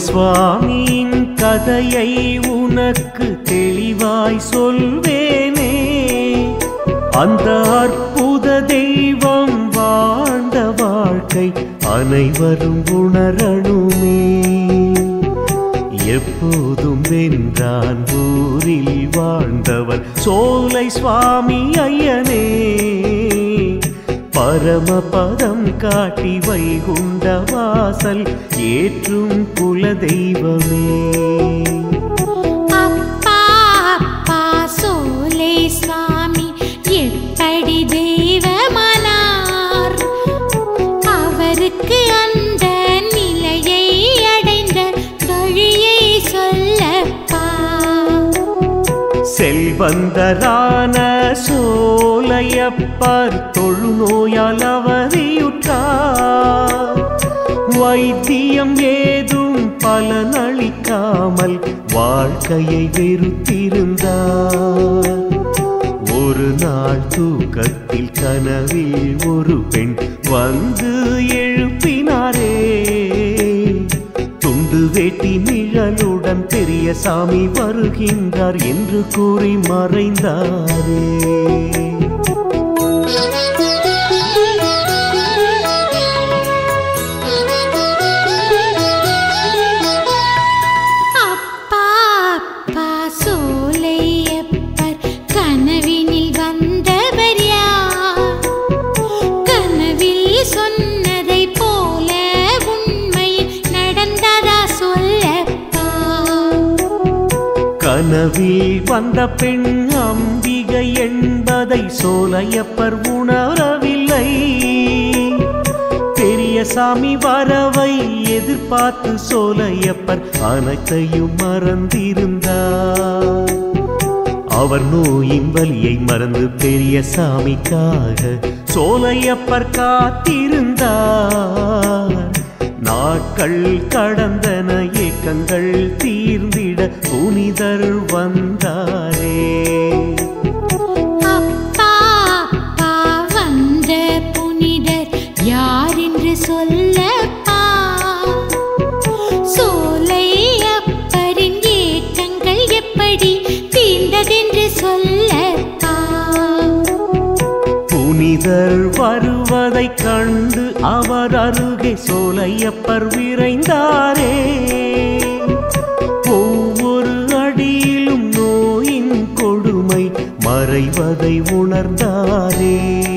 சுவாமியின் கதையை உனக்கு தெளிவாய் சொல்வேனே அந்த அற்புத தெய்வம் வாழ்ந்த வாழ்க்கை அனைவரும் உணரணுமே எப்போதும் வென்றான் ஊரில் வாழ்ந்தவர் சோலை சுவாமி ஐயனே பரமபதம் காட்டி வைகுண்ட வாசல் ஏற்றும் குல தெய்வமே அப்பா அப்பா சோலை சுவாமி எப்படி தெய்வமானார் அவருக்கு அந்த நிலையை அடைந்த வழியை சொல்லப்பா செல்வந்தரான சோலையப்பர் தொழுநோயால் அவதியுற்றார் வைத்தியம் ஏதும் பலனளிக்காமல் வாழ்க்கையை வெறுத்திருந்தார் ஒரு நாள் தூக்கத்தில் கனவில் ஒரு பெண் வந்து எழுப்பினாரே துண்டு வேட்டி நிழலுடன் பெரிய சாமி வருகின்றார் என்று கூறி மறைந்தாரே அப்பா அப்பா சோலையப்பர் கனவினில் வந்தவர் யார் கனவில் சொன்னதை போல உண்மையில் நடந்ததா சொல்லப்பா கனவில் வந்த பெண் அம்பிகை என்பதை சோலையப்பர் உணரவில்லை பெரிய சாமி வரவை எதிர்பார்த்து சோலையப்பர் அனைத்தையும் மறந்திருந்தார் அவர் நோயின் வலியை மறந்து பெரிய சாமிக்காக சோலையப்பர் காத்திருந்தார் நாட்கள் கடந்தன ஏக்கங்கள் தீர்ந்திட புனிதர் வந்தாரே அப்பா அப்பா வந்த புனிதர் யார் என்று சொல்லப்பா சோலை அப்பரின் ஏக்கங்கள் எப்படி தீர்ந்ததென்று சொல்லப்பா புனிதர் வருவதைக் கண்டு அவர் அருகே சோலையப்பர் விரைந்தாரே ஒவ்வொரு அடியிலும் நோயின் கொடுமை மறைவதை உணர்ந்தாரே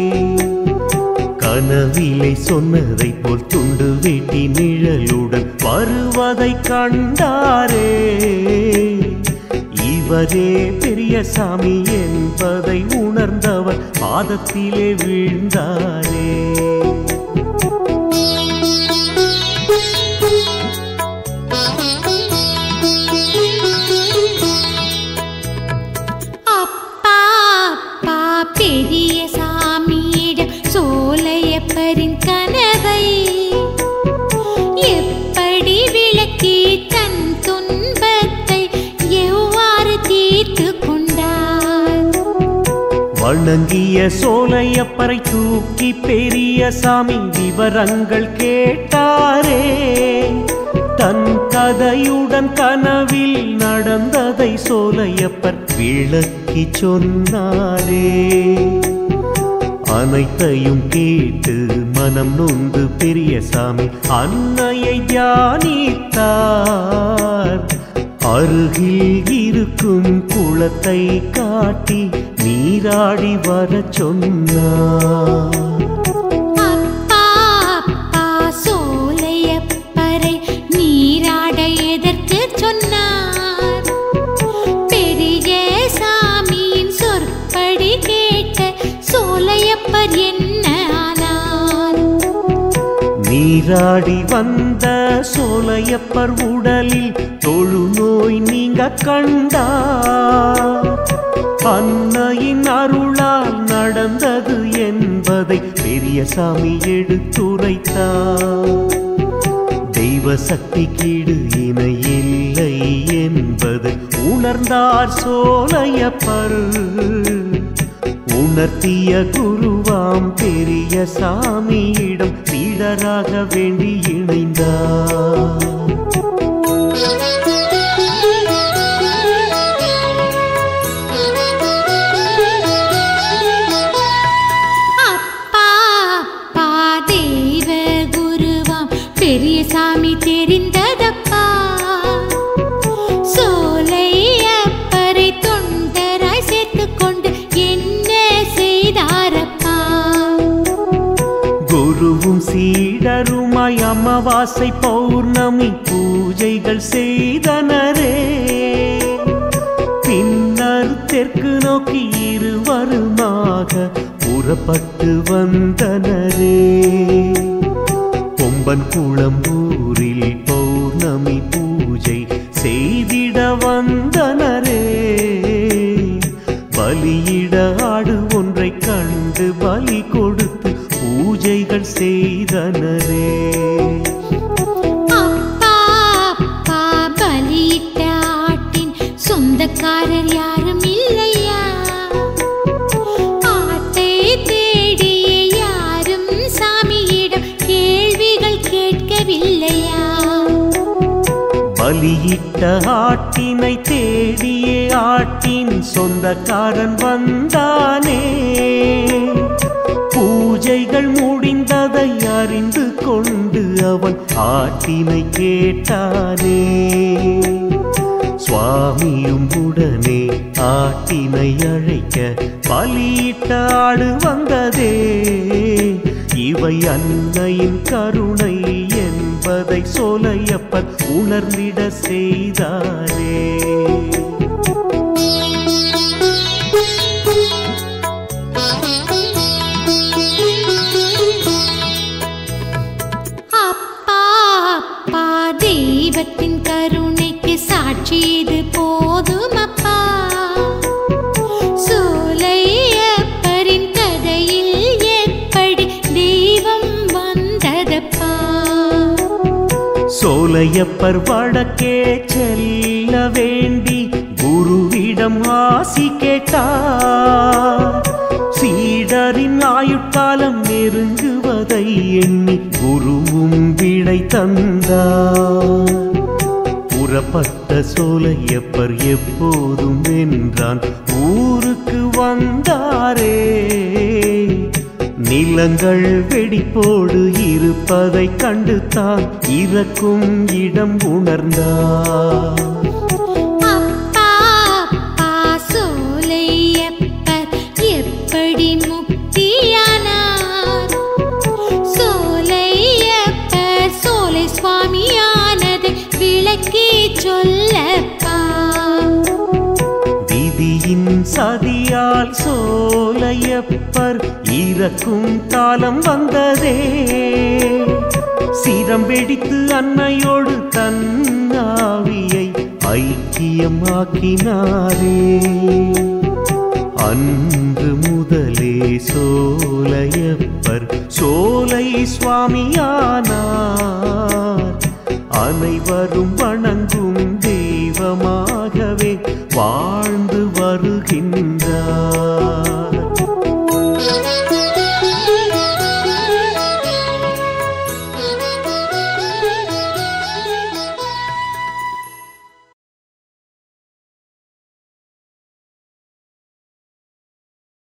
கனவிலை சொன்னதைப் போல் துண்டு வேட்டி நிழலுடன் வருவதைக் கண்டாரே இவரே பெரிய சாமி என்பதை உணர்ந்தவர் பாதத்திலே வீழ்ந்தாரே அப்பா அப்பா பெரிய சாமியிடம் சோலையப்பரின் கனவை எப்படி விளக்கி தன் துன்பத்தை எவ்வாறு தீர்த்து கொண்டார் வணங்கிய சோலையப்பரை தூக்கி பெரிய சாமி விவரங்கள் கேட்டாரே தன் கதையுடன் கனவில் நடந்ததை சோலையப்பர் விளக்கி சொன்னாரே அனைத்தையும் கேட்டு மனம் நொந்து பெரிய சாமி அன்னையை தியானித்தார் அருகில் இருக்கும் குளத்தை காட்டி நீராடி வரச் சொன்னார் அப்பா அப்பா சோலையப்பரை நீராட எதற்கு சொன்னார் பெரிய சாமியின் சொற்படி கேட்ட சோலையப்பர் என்ன ஆனார் நீராடி வந்த சோலையப்பர் உடலில் தொழுநோய் நீங்க கண்டார் அன்னையின் அருளால் நடந்தது என்பதை பெரிய சாமி எடுத்துரைத்தார் தெய்வ சக்தி கீடு இணை இல்லை என்பது உணர்ந்தார் சோலையப்பர் உணர்த்திய குருவாம் பெரிய சாமியிடம் சீடராக வேண்டி இணைந்தார் பின்னருமாய் அமாவாசை பௌர்ணமி பூஜைகள் செய்தனரே பின்னர் தெற்கு நோக்கி இருவருமாக புறப்பட்டு வந்தனரே கொம்பன் குளம்பூரில் பௌர்ணமி பூஜை செய்திட வந்தனரே பலியிட ஆடு ஒன்றை கண்டு பலி கொடுத்து பூஜைகள் செய்தனரே அப்பா அப்பா பலியிட்ட ஆட்டின் சொந்தக்காரர் யாரும் இல்லையா ஆட்டை தேடிய யாரும் சாமியிடம் கேள்விகள் கேட்கவில்லையா பலியிட்ட ஆட்டினை தேடியே ஆட்டின் சொந்தக்காரன் வந்தானே பூஜைகள் முடிந்ததை அறிந்து கொண்டு அவன் ஆட்டினை கேட்டானே சுவாமியும் உடனே ஆட்டினை அழைக்க பலியிட்ட ஆடு வந்ததே இவை அன்னையின் கருணை என்பதை சோலையப்பர் உணர்ந்திட செய்தாரே அப்பா அப்பா தெய்வத்தின் கருணைக்கு சாட்சி இது போதும் அப்பா சோலையப்பரின் கதையில் எப்படி தெய்வம் வந்ததப்பா சோலையப்பர் வடக்கே செல்ல வேண்டி குருவிடம் ஆசி கேட்டார் சீடரின் ஆயுட்காலம் நெருங்குவதை எண்ணி குருவும் விடை தந்தார் புறப்பட்ட சோலையப்பர் எப்போதும் வென்றான் ஊருக்கு வந்தாரே நிலங்கள் வெடிப்போடு இருப்பதை கண்டு தான் இறக்கும் இடம் உணர்ந்தார் அப்பா அப்பா சோலையப்பர் எப்படி முக்தியானார் சோலையப்பர் சோலை சுவாமியானது விளக்கி சொல்லப்பா விதியின் சதியால் சோலையப்பர் இறக்கும் காலம் வந்ததே சிரம் வெடித்து அன்னையோடு தன் ஆவியை ஐக்கியமாக்கினாரே அன்று முதலே சோலையப்பர் சோலை சுவாமியானார் அனைவரும் வணங்கும் தெய்வமாகவே வாழ்ந்து வருகின்றார்